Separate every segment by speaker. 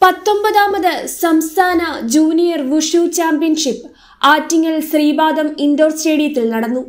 Speaker 1: പത്തൊമ്പതാമത് സംസ്ഥാന junior wushu championship Attingal Sreepadam indoor സ്റ്റേഡിയത്തിൽ നടന്നു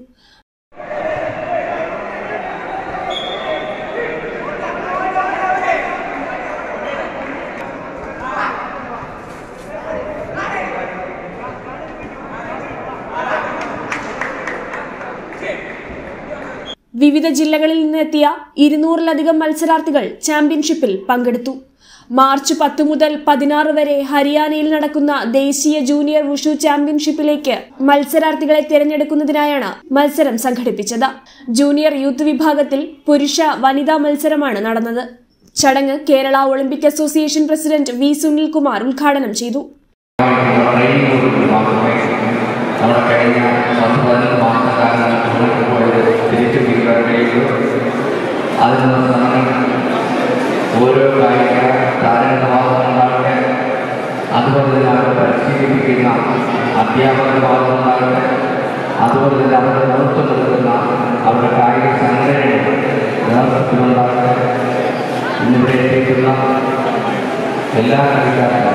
Speaker 1: വിവിധ ജില്ലകളിൽ നിന്നെത്തിയ ഇരുന്നൂറിലധികം മത്സരാർത്ഥികൾ ചാമ്പ്യൻഷിപ്പിൽ പങ്കെടുത്തു മാർച്ച് പത്ത് മുതൽ പതിനാറ് വരെ ഹരിയാനയിൽ നടക്കുന്ന ദേശീയ ജൂനിയർ വുഷു ചാമ്പ്യൻഷിപ്പിലേക്ക് മത്സരാർത്ഥികളെ തിരഞ്ഞെടുക്കുന്നതിനായാണ് മത്സരം സംഘടിപ്പിച്ചത് ജൂനിയർ യൂത്ത് വിഭാഗത്തിൽ പുരുഷ വനിതാ മത്സരമാണ് നടന്നത് ചടങ്ങ് Kerala Olympic association president V Sunilkumar ഉദ്ഘാടനം ചെയ്തു
Speaker 2: ട്രെയിനിങ് മാത്രമേ നമ്മുടെ കഴിഞ്ഞ പത്ത് പതിനൊന്ന് മാസക്കാലം മുന്നോട്ട് പോയത് തിരിച്ചു പിടിക്കാൻ കഴിയുള്ളൂ അതിൽ നിന്ന് നമ്മൾ ഓരോ കായിക താരങ്ങളുടെ ഭാഗത്തുനിന്നുണ്ടാകട്ടെ അതുപോലെ തന്നെ അവരെ പരിശീലിപ്പിക്കുന്ന അധ്യാപകരുടെ ഭാഗത്തുനിന്നുണ്ടാകട്ടെ അതുപോലെ തന്നെ അവരുടെ നേതൃത്വം കൊടുക്കുന്ന അവരുടെ കായിക സംഘടനയുടെ നേതൃത്വത്തിലുണ്ടാകട്ടെ ഇന്നിവിടെ എത്തിക്കുന്ന എല്ലാ കളിക്കാർക്കും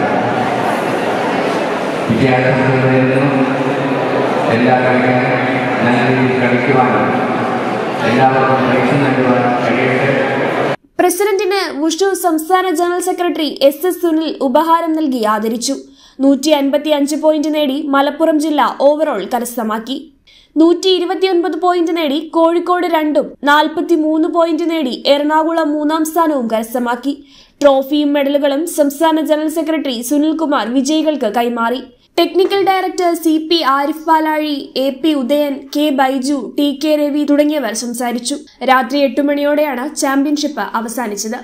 Speaker 2: വിദ്യാർത്ഥികളിലും എല്ലാ കളിക്കാരും നല്ല രീതിയിൽ കളിക്കുവാനും എല്ലാവർക്കും പരീക്ഷ നൽകുവാൻ കഴിയട്ടെ
Speaker 1: പ്രസിഡന്റിന് വുഷു സംസ്ഥാന general secretary S S Sunil ഉപഹാരം നൽകി ആദരിച്ചു നൂറ്റി അൻപത്തി അഞ്ച് പോയിന്റ് നേടി മലപ്പുറം ജില്ല ഓവറോൾ കരസ്ഥമാക്കി നൂറ്റി ഇരുപത്തിയൊൻപത് പോയിന്റ് നേടി കോഴിക്കോട് രണ്ടും നാൽപ്പത്തി മൂന്ന് പോയിന്റ് നേടി എറണാകുളം മൂന്നാം സ്ഥാനവും കരസ്ഥമാക്കി ട്രോഫിയും മെഡലുകളും സംസ്ഥാന ജനറൽ സെക്രട്ടറി സുനിൽകുമാർ വിജയികൾക്ക് കൈമാറി technical director C P Arif Palazhi A P Udayan K Baiju T K Ravi തുടങ്ങിയവർ സംസാരിച്ചു രാത്രി എട്ട് മണിയോടെയാണ് ചാമ്പ്യൻഷിപ്പ് അവസാനിച്ചത്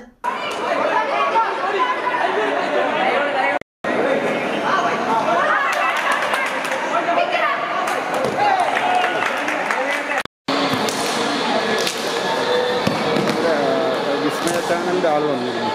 Speaker 3: വിസ്മയ ചാനലിൻ്റെ ആൾ വന്നിരുന്നു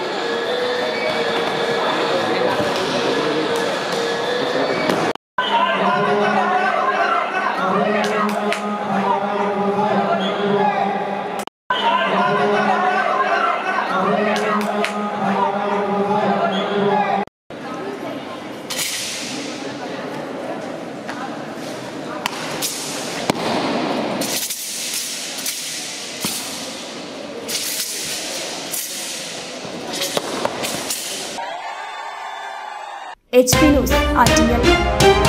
Speaker 1: എച്ച് പി ന്യൂസ് ആറ്റിങ്ങൽ